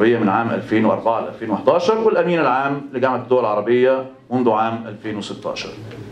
العربية من عام 2004 ل 2011 والأمين العام لجامعة الدول العربية منذ عام 2016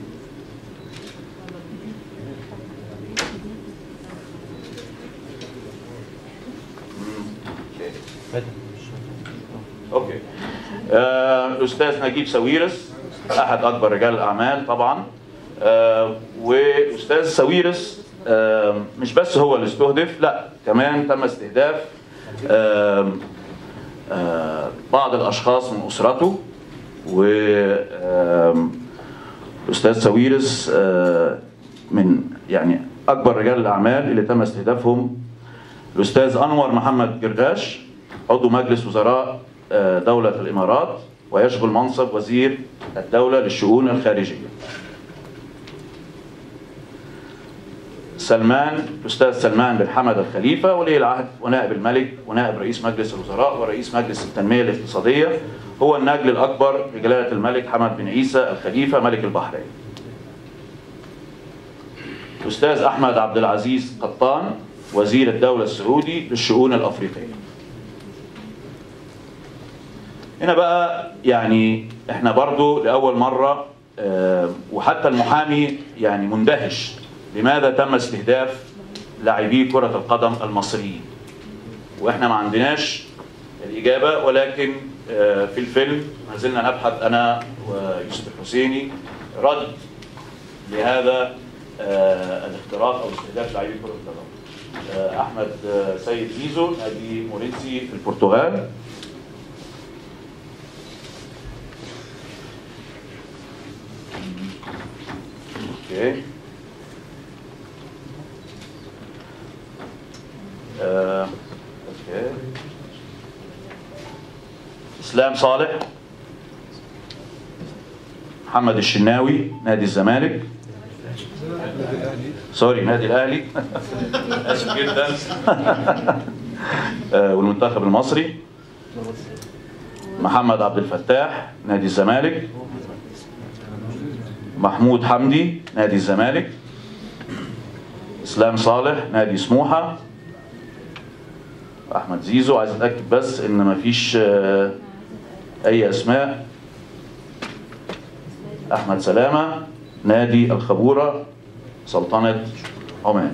اوكي آه، الاستاذ نجيب ساويرس احد اكبر رجال الاعمال طبعا آه، واستاذ ساويرس آه، مش بس هو اللي استهدف لا كمان تم استهداف آه، آه، بعض الاشخاص من اسرته و آم، الاستاذ ساويرس آه، من يعني اكبر رجال الاعمال اللي تم استهدافهم الاستاذ انور محمد جرغاش عضو مجلس وزراء آه، دولة الامارات ويشغل منصب وزير الدولة للشؤون الخارجية. سلمان الاستاذ سلمان بن حمد الخليفة ولي العهد ونائب الملك ونائب رئيس مجلس الوزراء ورئيس مجلس التنمية الاقتصادية هو النجل الأكبر لجلالة الملك حمد بن عيسى الخليفة ملك البحرين. الأستاذ أحمد عبد العزيز قطان وزير الدولة السعودي للشؤون الأفريقية. هنا بقى يعني احنا برضو لأول مرة آه، وحتى المحامي يعني مندهش لماذا تم استهداف لاعبي كرة القدم المصريين واحنا ما عندناش الإجابة ولكن آه، في الفيلم ما زلنا نبحث أنا ويوسف الحسيني رد لهذا آه، الاختراق أو استهداف لاعبي كرة القدم آه، أحمد آه، سيد زيزو نادي مورينسي في البرتغال اوكي آه، اوكي اسلام صالح محمد الشناوي نادي الزمالك سوري نادي الاهلي اسف جدا آه، والمنتخب المصري محمد عبد الفتاح نادي الزمالك محمود حمدي نادي الزمالك اسلام صالح نادي سموحه احمد زيزو عايز اتاكد بس ان مفيش آه، اي اسماء احمد سلامه نادي الخبوره سلطنه عمان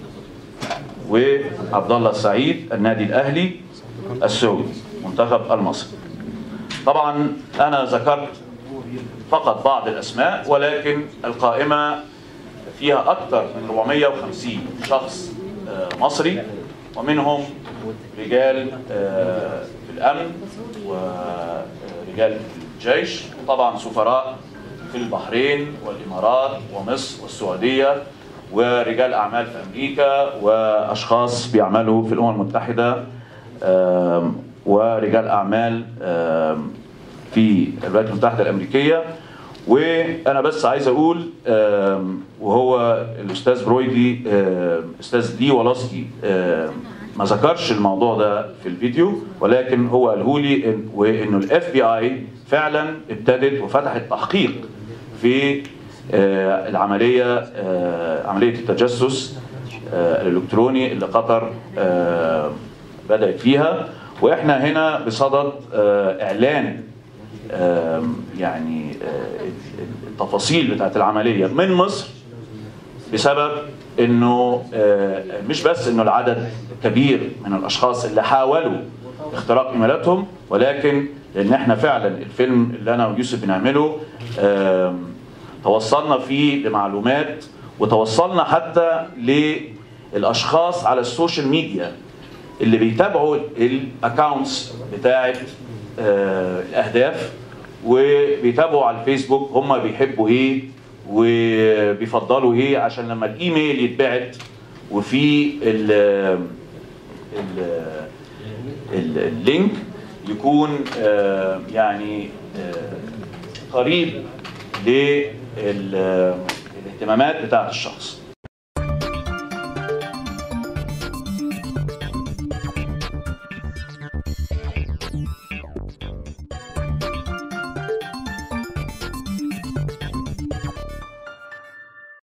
وعبد الله السعيد النادي الاهلي السعودي منتخب المصري طبعا انا ذكرت فقط بعض الاسماء ولكن القائمه فيها اكثر من 450 شخص آه، مصري ومنهم رجال آه، في الامن ورجال في الجيش وطبعا سفراء في البحرين والامارات ومصر والسعوديه ورجال اعمال في امريكا واشخاص بيعملوا في الامم المتحده آم، ورجال اعمال آم، في الولايات المتحده الامريكيه وانا بس عايز اقول آم، وهو الاستاذ برويدي آم، استاذ لي ولاسكي آم، ما ذكرش الموضوع ده في الفيديو ولكن هو قاله لي إن وانه الاف بي اي فعلا ابتدت وفتحت تحقيق في آه، العمليه آه، عمليه التجسس آه، الالكتروني اللي قطر آه، بدات فيها واحنا هنا بصدد آه، اعلان آم، يعني آه، التفاصيل بتاعت العمليه من مصر بسبب انه آه، مش بس انه العدد كبير من الاشخاص اللي حاولوا اختراق ايميلاتهم ولكن لان احنا فعلا الفيلم اللي انا ويوسف بنعمله آم، توصلنا فيه لمعلومات وتوصلنا حتى للاشخاص على السوشيال ميديا اللي بيتابعوا الاكونتس بتاعت آه، الاهداف وبيتابعوا على الفيسبوك هم بيحبوا ايه وبيفضلوا ايه عشان لما الايميل يتبعت وفي ال ال ال- اللينك يكون آه، يعني آه، قريب للاهتمامات بتاعت الشخص